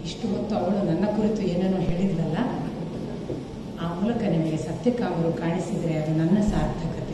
ಇಷ್ಟು ಹೊತ್ತು ಅವಳು ನನ್ನ ಕುರಿತು ಏನೇನೋ ಹೇಳಿದ್ಲಲ್ಲ ಆ ಮೂಲಕ ನಿಮಗೆ ಸತ್ಯಕಾಮರು ಕಾಣಿಸಿದರೆ ಅದು ನನ್ನ ಸಾರ್ಥಕತೆ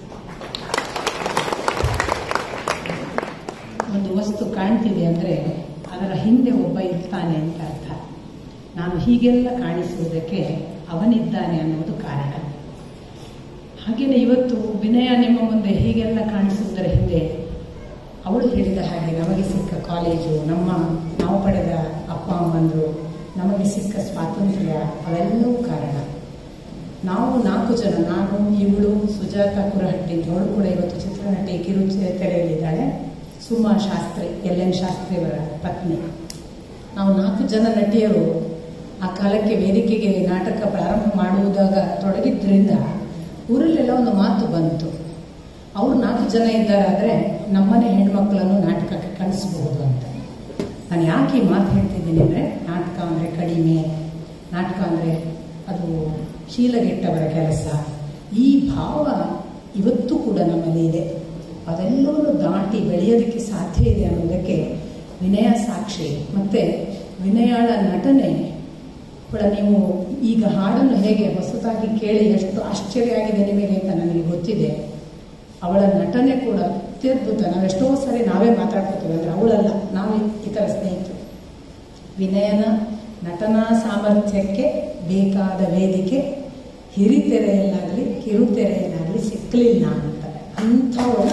ಒಂದು ವಸ್ತು ಕಾಣ್ತಿದೆ ಅಂದರೆ ಅದರ ಹಿಂದೆ ಒಬ್ಬ ಇರ್ತಾನೆ ಅಂತ ಅರ್ಥ ನಾನು ಹೀಗೆಲ್ಲ ಕಾಣಿಸುವುದಕ್ಕೆ ಅವನಿದ್ದಾನೆ ಅನ್ನೋದು ಕಾರಣ ಹಾಗೆಯೇ ಇವತ್ತು ವಿನಯ ನಿಮ್ಮ ಮುಂದೆ ಹೀಗೆಲ್ಲ ಕಾಣಿಸುವುದರ ಹಿಂದೆ ಅವಳು ಹೇಳಿದ ಹಾಗೆ ನಮಗೆ ಸಿಕ್ಕ ಕಾಲೇಜು ನಮ್ಮ ನಾವು ಪಡೆದ ಅಪ್ಪ ಅಮ್ಮಂದರು ನಮಗೆ ಸಿಕ್ಕ ಸ್ವಾತಂತ್ರ್ಯ ಅವೆಲ್ಲವೂ ಕಾರಣ ನಾವು ನಾಲ್ಕು ಜನ ನಾನು ಇವಳು ಸುಜಾತ ಕುರಹಟ್ಟಿ ಅವಳು ಕೂಡ ಇವತ್ತು ಚಿತ್ರನಟಿ ಕಿರು ತೆರೆಯಲಿದ್ದಾಳೆ ಸುಮಾ ಶಾಸ್ತ್ರಿ ಎಲ್ ಎನ್ ಶಾಸ್ತ್ರಿಯವರ ಪತ್ನಿ ನಾವು ನಾಲ್ಕು ಜನ ನಟಿಯರು ಆ ಕಾಲಕ್ಕೆ ವೇದಿಕೆಗೆ ನಾಟಕ ಪ್ರಾರಂಭ ಮಾಡುವುದಾಗ ತೊಡಗಿದ್ರಿಂದ ಊರಲ್ಲೆಲ್ಲ ಒಂದು ಮಾತು ಬಂತು ಅವ್ರು ನಾಲ್ಕು ಜನ ಇದ್ದಾರಾದರೆ ನಮ್ಮನೆ ಹೆಣ್ಮಕ್ಳನ್ನು ನಾಟಕಕ್ಕೆ ಕಳಿಸಬಹುದು ಅಂತ ನಾನು ಯಾಕೆ ಈ ಮಾತು ಹೇಳ್ತಿದ್ದೀನಿ ಅಂದರೆ ನಾಟಕ ಅಂದರೆ ಕಡಿಮೆ ನಾಟಕ ಅಂದರೆ ಅದು ಶೀಲಗೆಟ್ಟವರ ಕೆಲಸ ಈ ಭಾವ ಇವತ್ತು ಕೂಡ ನಮ್ಮಲ್ಲಿ ಇದೆ ಅದೆಲ್ಲವನ್ನು ದಾಟಿ ಬೆಳೆಯೋದಕ್ಕೆ ಸಾಧ್ಯ ಇದೆ ಅನ್ನೋದಕ್ಕೆ ವಿನಯ ಸಾಕ್ಷಿ ಮತ್ತು ವಿನಯಾಳ ನಟನೆ ಕೂಡ ನೀವು ಈಗ ಹಾಡನ್ನು ಹೇಗೆ ಹೊಸದಾಗಿ ಕೇಳಿ ಎಷ್ಟು ಆಶ್ಚರ್ಯ ಆಗಿದೆ ನಿಮಗೆ ಅಂತ ನನಗೆ ಗೊತ್ತಿದೆ ಅವಳ ನಟನೆ ಕೂಡ ಅತ್ಯದ್ಭುತ ನಾವು ಎಷ್ಟೋ ಸರಿ ನಾವೇ ಮಾತಾಡ್ಕೋತೀವಿ ಅಂದರೆ ಅವಳಲ್ಲ ನಾವು ಇತರ ಸ್ನೇಹಿತರು ವಿನಯನ ನಟನಾ ಸಾಮರ್ಥ್ಯಕ್ಕೆ ಬೇಕಾದ ವೇದಿಕೆ ಹಿರಿತೆರೆಯಲ್ಲಾಗಲಿ ಕಿರುತೆರೆಯಲ್ಲಾಗಲಿ ಸಿಕ್ಕಲಿಲ್ಲ ಅಂತ ಅಂಥವಳ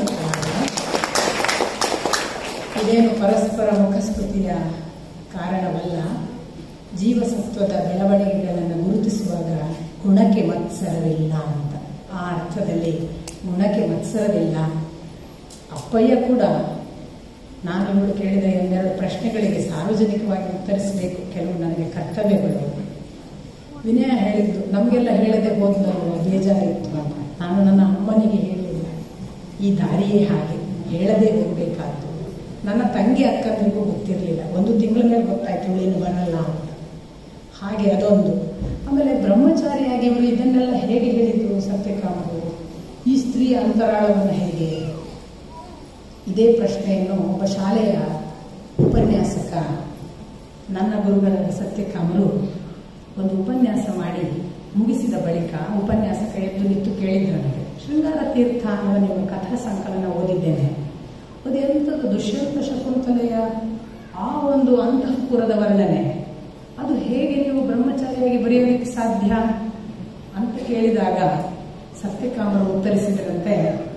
ಇದೇನು ಪರಸ್ಪರ ಮುಖಸ್ತುತಿಯ ಕಾರಣವಲ್ಲ ಜೀವಸತ್ವದ ಬೆಳವಣಿಗೆಗಳನ್ನು ಗುರುತಿಸುವಾಗ ಗುಣಕ್ಕೆ ಮತ್ಸರವಿಲ್ಲ ಅಂತ ಆ ಅರ್ಥದಲ್ಲಿ ಗುಣಕ್ಕೆ ಮತ್ಸರವಿಲ್ಲ ಅಪ್ಪಯ್ಯ ಕೂಡ ನಾನು ಇವಳು ಕೇಳಿದ ಒಂದೆರಡು ಪ್ರಶ್ನೆಗಳಿಗೆ ಸಾರ್ವಜನಿಕವಾಗಿ ಉತ್ತರಿಸಬೇಕು ಕೆಲವು ನನಗೆ ಕರ್ತವ್ಯಗಳು ವಿನಯ ಹೇಳಿದ್ದು ನಮಗೆಲ್ಲ ಹೇಳದೆ ಹೋದ್ನಲ್ವ ಬೇಜಾರಿತ್ತು ಅಂತ ನಾನು ನನ್ನ ಅಮ್ಮನಿಗೆ ಹೇಳಿಲ್ಲ ಈ ದಾರಿಯೇ ಹಾಗೆ ಹೇಳದೆ ಹೋಗಬೇಕಾದ್ದು ನನ್ನ ತಂಗಿ ಅಕ್ಕಂದಿಗೂ ಗೊತ್ತಿರಲಿಲ್ಲ ಒಂದು ತಿಂಗಳ ಮೇಲೆ ಗೊತ್ತಾಯ್ತು ಇವಳೇನು ಬರಲ್ಲ ಅಂತ ಹಾಗೆ ಅದೊಂದು ಆಮೇಲೆ ಬ್ರಹ್ಮಚಾರಿಯಾಗಿ ಇವರು ಇದನ್ನೆಲ್ಲ ಹೇಗೆ ಹೇಳಿದ್ರು ಸತ್ಯಕಾಮರು ಈ ಸ್ತ್ರೀಯ ಅಂತರಾಳವನ್ನು ಹೇಗೆ ಇದೇ ಪ್ರಶ್ನೆಯನ್ನು ಒಬ್ಬ ಶಾಲೆಯ ಉಪನ್ಯಾಸಕ ನನ್ನ ಗುರುಗಳಾದ ಸತ್ಯಕಾಮರು ಒಂದು ಉಪನ್ಯಾಸ ಮಾಡಿ ಮುಗಿಸಿದ ಬಳಿಕ ಉಪನ್ಯಾಸಕ ಎದ್ದು ನಿಂತು ಕೇಳಿದ್ರು ನನಗೆ ಶೃಂಗಾರ ತೀರ್ಥ ಅನ್ನುವ ನಿಮ್ಮ ಕಥಾ ಸಂಕಲನ ಓದಿದ್ದೇನೆ ಅದೆಂಥದ್ದು ದುಷ್ಯಂತ ಶಕುಂತಲೆಯ ಆ ಒಂದು ಅಂತಃಪುರದ ವರ್ಣನೆ ಅದು ಹೇಗೆ ನೀವು ಬ್ರಹ್ಮಚಾರಿಯಾಗಿ ಬರೆಯೋದಕ್ಕೆ ಸಾಧ್ಯ ಅಂತ ಕೇಳಿದಾಗ ಸತ್ಯಕಾಮರು ಉತ್ತರಿಸಿದರಂತೆ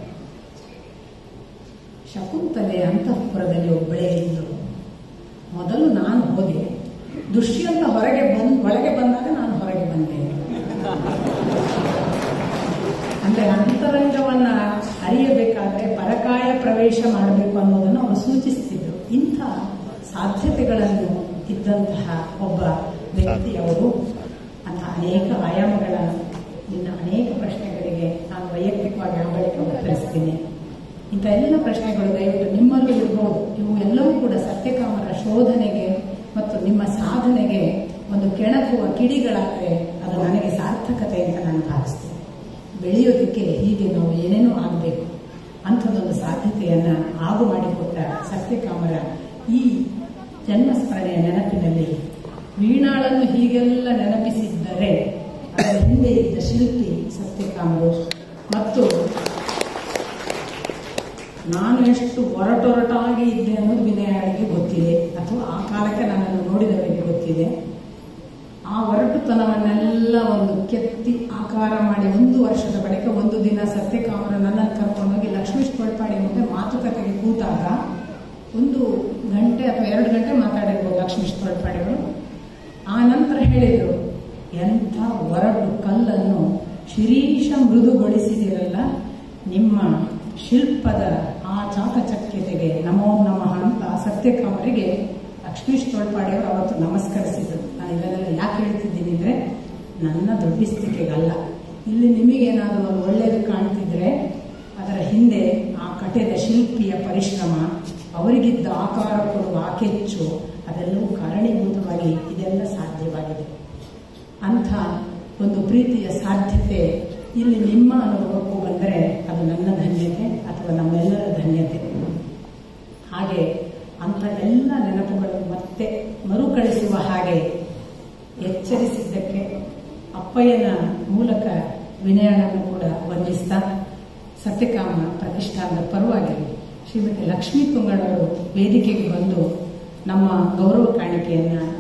ಶಕುಂತಲೆ ಅಂತಃಪುರದಲ್ಲಿ ಒಬ್ಬಳೇ ಇದ್ದರು ಮೊದಲು ನಾನು ಹೋದೆ ದುಷ್ಯಂತ ಹೊರಗೆ ಬಂದ್ ಒಳಗೆ ಬಂದಾಗ ನಾನು ಹೊರಗೆ ಬಂದೆ ಅಂದ್ರೆ ಅಂತರಂಗವನ್ನ ಅರಿಯಬೇಕಾದ್ರೆ ಪರಕಾಯ ಪ್ರವೇಶ ಮಾಡಬೇಕು ಅನ್ನೋದನ್ನು ಅವರು ಸೂಚಿಸ್ತಿದ್ರು ಇಂಥ ಸಾಧ್ಯತೆಗಳನ್ನು ಇದ್ದಂತಹ ಒಬ್ಬ ವ್ಯಕ್ತಿ ಅವರು ಅಂತ ಅನೇಕ ಆಯಾಮಗಳ ಇನ್ನು ಅನೇಕ ಪ್ರಶ್ನೆಗಳಿಗೆ ನಾನು ವೈಯಕ್ತಿಕವಾಗಿ ಆ ಬಳಿಕ ಉತ್ತರಿಸ್ತೀನಿ ಇಂಥ ಎಲ್ಲ ಪ್ರಶ್ನೆಗಳು ದಯವಿಟ್ಟು ನಿಮ್ಮಲ್ಲೂ ಇರಬಹುದು ಇವು ಎಲ್ಲವೂ ಕೂಡ ಸತ್ಯಕಾಮರ ಶೋಧನೆಗೆ ಮತ್ತು ನಿಮ್ಮ ಸಾಧನೆಗೆ ಒಂದು ಕೆಣಕುವ ಕಿಡಿಗಳಾದರೆ ಅದು ನನಗೆ ಸಾರ್ಥಕತೆ ಅಂತ ನಾನು ಭಾವಿಸ್ತೇನೆ ಬೆಳೆಯೋದಕ್ಕೆ ಹೀಗೆ ನಾವು ಏನೇನೋ ಆಗಬೇಕು ಅಂಥದ್ದೊಂದು ಸಾಧ್ಯತೆಯನ್ನು ಆಗು ಮಾಡಿಕೊಟ್ಟ ಸತ್ಯಕಾಮರ ಈ ಜನ್ಮಸ್ಮರಣೆಯ ನೆನಪಿನಲ್ಲಿ ವೀಣಾಳನ್ನು ಹೀಗೆಲ್ಲ ನೆನಪಿಸಿದ್ದರೆ ಅದರ ಹಿಂದೆ ಇದ್ದ ಶಿಲ್ಪಿ ಸತ್ಯಕಾಮರು ಮತ್ತು ನಾನು ಎಷ್ಟು ಒರಟೊರಟಾಗಿ ಇದ್ದೆ ಅನ್ನೋದು ವಿನಯಳಿಗೆ ಗೊತ್ತಿದೆ ಅಥವಾ ಆ ಕಾಲಕ್ಕೆ ನನ್ನನ್ನು ನೋಡಿದವರಿಗೆ ಗೊತ್ತಿದೆ ಆ ಒರಟುತನವನ್ನೆಲ್ಲ ಒಂದು ಕೆತ್ತಿ ಆಕಾರ ಮಾಡಿ ಒಂದು ವರ್ಷದ ಬಳಿಕ ಒಂದು ದಿನ ಸತ್ಯಕಾಮರ ನನ್ನನ್ನು ಕರ್ಕೊಂಡೋಗಿ ಲಕ್ಷ್ಮೀಶ್ ಕೊಳ್ಪಾಡಿ ಮುಂದೆ ಮಾತುಕತೆಗೆ ಕೂತಾಗ ಒಂದು ಗಂಟೆ ಅಥವಾ ಎರಡು ಗಂಟೆ ಮಾತಾಡಿರ್ಬೋದು ಲಕ್ಷ್ಮೀಶ್ ಕೊಳ್ಪಾಡಿಗಳು ಆ ನಂತರ ಹೇಳಿದರು ಎಂಥ ಒರಟು ಕಲ್ಲನ್ನು ಶಿರೀಷ ಮೃದುಗೊಳಿಸಿದಿರಲ್ಲ ನಿಮ್ಮ ಶಿಲ್ಪದ ಆ ಚಾಕಚಕ್ಯತೆಗೆ ನಮೋ ನಮಃ ಅಂತ ಸತ್ಯಕಾಮರಿಗೆ ಲಕ್ಷ್ಮೀಶ್ ತೋಳ್ಪಾಡಿಯವರು ಅವತ್ತು ನಮಸ್ಕರಿಸಿದರು ನಾನು ಇದನ್ನೆಲ್ಲ ಯಾಕೆ ಹೇಳ್ತಿದ್ದೀನಿ ಅಂದರೆ ನನ್ನ ದೊಡ್ಡಿಸ್ತಿಕೆಗಲ್ಲ ಇಲ್ಲಿ ನಿಮಗೇನಾದರೂ ಒಂದು ಒಳ್ಳೆಯದು ಕಾಣ್ತಿದ್ರೆ ಅದರ ಹಿಂದೆ ಆ ಕಟೆದ ಶಿಲ್ಪಿಯ ಪರಿಶ್ರಮ ಅವರಿಗಿದ್ದ ಆಕಾರ ಕೊಡುವ ಆಕೆಚ್ಚು ಅದೆಲ್ಲವೂ ಕಾರಣೀಭೂತವಾಗಿ ಇದೆಲ್ಲ ಸಾಧ್ಯವಾಗಿದೆ ಅಂಥ ಒಂದು ಪ್ರೀತಿಯ ಸಾಧ್ಯತೆ ಇಲ್ಲಿ ನಿಮ್ಮ ಅನುಭವಕ್ಕೂ ಬಂದರೆ ಅದು ನನ್ನ ಧನ್ಯತೆ ಅಥವಾ ನಮ್ಮೆಲ್ಲರ ಧನ್ಯತೆ ಹಾಗೆ ಅಂಥ ಎಲ್ಲ ನೆನಪುಗಳು ಮತ್ತೆ ಮರುಕಳಿಸುವ ಹಾಗೆ ಹಾಗೆ ಎಚ್ಚರಿಸಿದ್ದಕ್ಕೆ ಅಪ್ಪಯ್ಯನ ಮೂಲಕ ವಿನಯನನ್ನು ಕೂಡ ವಂದಿಸ್ತಾ ಸತ್ಯಕಾಮ ಪ್ರತಿಷ್ಠಾನದ ಪರವಾಗಿ ಶ್ರೀಮತಿ ಲಕ್ಷ್ಮೀ ತುಂಗಳವರು ವೇದಿಕೆಗೆ ಬಂದು ನಮ್ಮ ಗೌರವ ಕಾಣಿಕೆಯನ್ನು